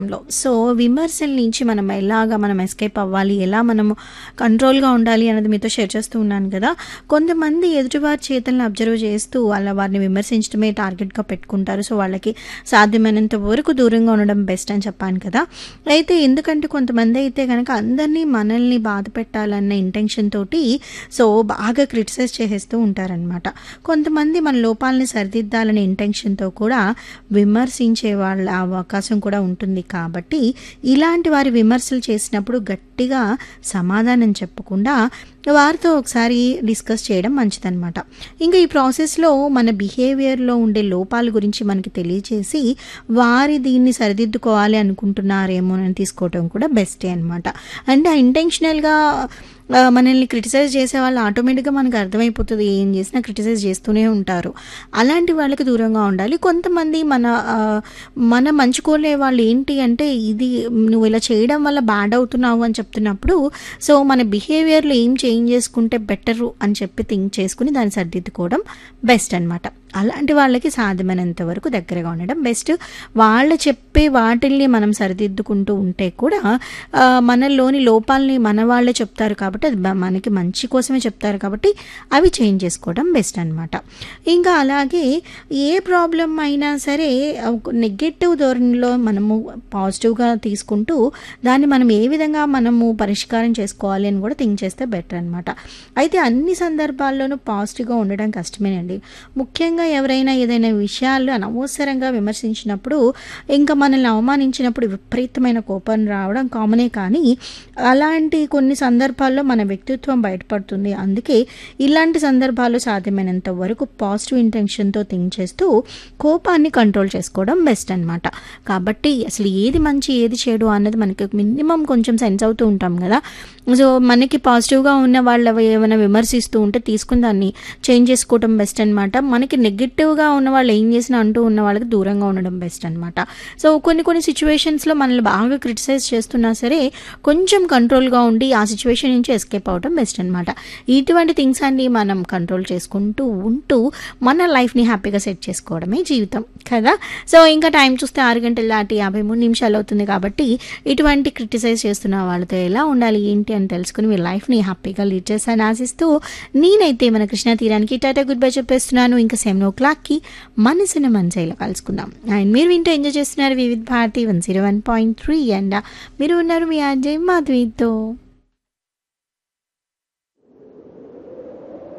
లో. సో, విమర్శల నుంచి మనం ఎలాగా మనం ఎస్కేప్ అవ్వాలి, ఎలా మనము కంట్రోల్‌గా ఉండాలి అన్నది మీతో షేర్ చేస్తూ ఉన్నాను కదా! కొంతమంది ఎదుటివారి చేతల్ని అబ్జర్వ్ చేస్తూ అలా వారిని విమర్శించడమే టార్గెట్‌గా పెట్టుకుంటారు. సో, వాళ్ళకి సాధ్యమైనంత వరకు దూరంగా ఉండడం బెస్ట్ అని చెప్పాను కదా! అయితే ఎందుకంటే కొంతమందయితే గనక అందరినీ మనల్ని బాధ పెట్టాలన్న ఇంటెన్షన్ తోటి సో, బాగా క్రిటిసైజ్ చేసేస్తూ ఉంటారనమాట. కొంతమంది మన లోపాలని సరిదిద్దాలనే ఇంటెన్షన్‌తో కూడా విమర్శించే వాళ్ళ అవకాశం కూడా ఉంటుంది కాబట్టి, ఇలాంటి వారి విమర్శలు చేసినప్పుడు గట్టిగా సమాధానం చెప్పకుండా వారితో ఒకసారి డిస్కస్ చేయడం మంచిదనమాట. ఇంకా ఈ ప్రాసెస్‌లో మన బిహేవియర్‌లో ఉండే లోపాల గురించి మనకి తెలియచేసి, వారి దీన్ని సరిదిద్దుకోవాలి అనుకుంటున్నారేమోనని తీసుకోవటం కూడా బెస్టే అనమాట. అంటే ఇంటెన్షనల్‌గా ఆహ్, మనల్ని క్రిటిసైజ్ చేసేవాళ్ళు ఆటోమేటిక్‌గా మనకు అర్థమైపోతది. ఏం చేసినా క్రిటిసైజ్ చేస్తూనే ఉంటారు. అలాంటి వాళ్ళకి దూరంగా ఉండాలి. కొంతమంది మన ఆహ్, మన మంచి కోరే వాళ్ళు ఏంటి అంటే, ఇది నువ్వు ఇలా చేయడం వల్ల బ్యాడ్ అవుతున్నావు అని చెప్తున్నప్పుడు, సో, మన బిహేవియర్‌లో ఏం చేంజ్ చేసుకుంటే బెటరు అని చెప్పి థింక్ చేసుకొని దాన్ని సరిదిద్దుకోవడం బెస్ట్ అనమాట. అలాంటి వాళ్ళకి సాధ్యమైనంత వరకు దగ్గరగా ఉండడం బెస్ట్. వాళ్ళు చెప్పే వాటిల్ని మనం సరిదిద్దుకుంటూ ఉంటే కూడా ఆహ్, మనలోని లోపాలని మన వాళ్ళే చెప్తారు కాబట్టి, అది బ మనకి మంచి కోసమే చెప్తారు కాబట్టి, అవి చేంజ్ చేసుకోవడం బెస్ట్ అనమాట. ఇంకా అలాగే ఏ ప్రాబ్లమ్ అయినా సరే ఒక నెగెటివ్ ధోరణిలో మనము పాజిటివ్‌గా తీసుకుంటూ, దాన్ని మనం ఏ విధంగా మనము పరిష్కారం చేసుకోవాలి అని కూడా థింక్ చేస్తే బెటర్ అనమాట. అయితే అన్ని సందర్భాల్లోనూ పాజిటివ్‌గా ఉండడం కష్టమేనండి. ముఖ్యంగా ఎవరైనా ఏదైనా విషయాలు అనవసరంగా విమర్శించినప్పుడు, ఇంకా మనల్ని అవమానించినప్పుడు విపరీతమైన కోపం రావడం కామనే కానీ, అలాంటి కొన్ని సందర్భాల్లో మన వ్యక్తిత్వం బయటపడుతుంది. అందుకే ఇలాంటి సందర్భాల్లో సాధ్యమైనంత వరకు పాజిటివ్ ఇంటెన్షన్‌తో థింక్ చేస్తూ, కోపాన్ని కంట్రోల్ చేసుకోవడం బెస్ట్ అనమాట. కాబట్టి అసలు ఏది మంచి, ఏది చెడు అన్నది మనకి మినిమమ్ కొంచెం సెన్స్ అవుతూ ఉంటాం కదా! సో, మనకి పాజిటివ్‌గా ఉన్న వాళ్ళవి ఏమైనా విమర్శిస్తూ ఉంటే తీసుకొని దాన్ని చేంజ్ చేసుకోవడం బెస్ట్ అనమాట. మనకి నెగెటివ్‌గా ఉన్న వాళ్ళు ఏం చేసినా అంటూ ఉన్న వాళ్ళకి దూరంగా ఉండడం బెస్ట్ అనమాట. సో, కొన్ని కొన్ని సిట్యుయేషన్స్‌లో మనల్ని బాగా క్రిటిసైజ్ చేస్తున్నా సరే, కొంచెం కంట్రోల్‌గా ఉండి ఆ సిట్యుయేషన్ నుంచి ఎస్కేప్ అవ్వడం బెస్ట్ అనమాట. ఇటువంటి థింగ్స్ అన్నీ మనం కంట్రోల్ చేసుకుంటూ ఉంటూ, మన లైఫ్‌ని హ్యాపీగా సెట్ చేసుకోవడమే జీవితం కదా! సో, ఇంకా టైం చూస్తే 6 గంటలు దాటి 53 నిమిషాలు అవుతుంది కాబట్టి, ఇటువంటి క్రిటిసైజ్ చేస్తున్న వాళ్ళతో ఎలా ఉండాలి, ఏంటి అని తెలుసుకొని మీ లైఫ్‌ని హ్యాపీగా లీడ్ చేస్తారని ఆశిస్తూ, నేనైతే మన కృష్ణా తీరానికి టాటా గుడ్ బై చెప్పేస్తున్నాను. ఇంకా 7:00కి మనసున మనసైలో కలుసుకుందాం. అండ్ మీరు వింటూ ఎంజాయ్ చేస్తున్నారు వివిధ్ భారతి 101.3 అండ్ మీరు ఉన్నారు మీ ఆర్‌జే మాధవితో.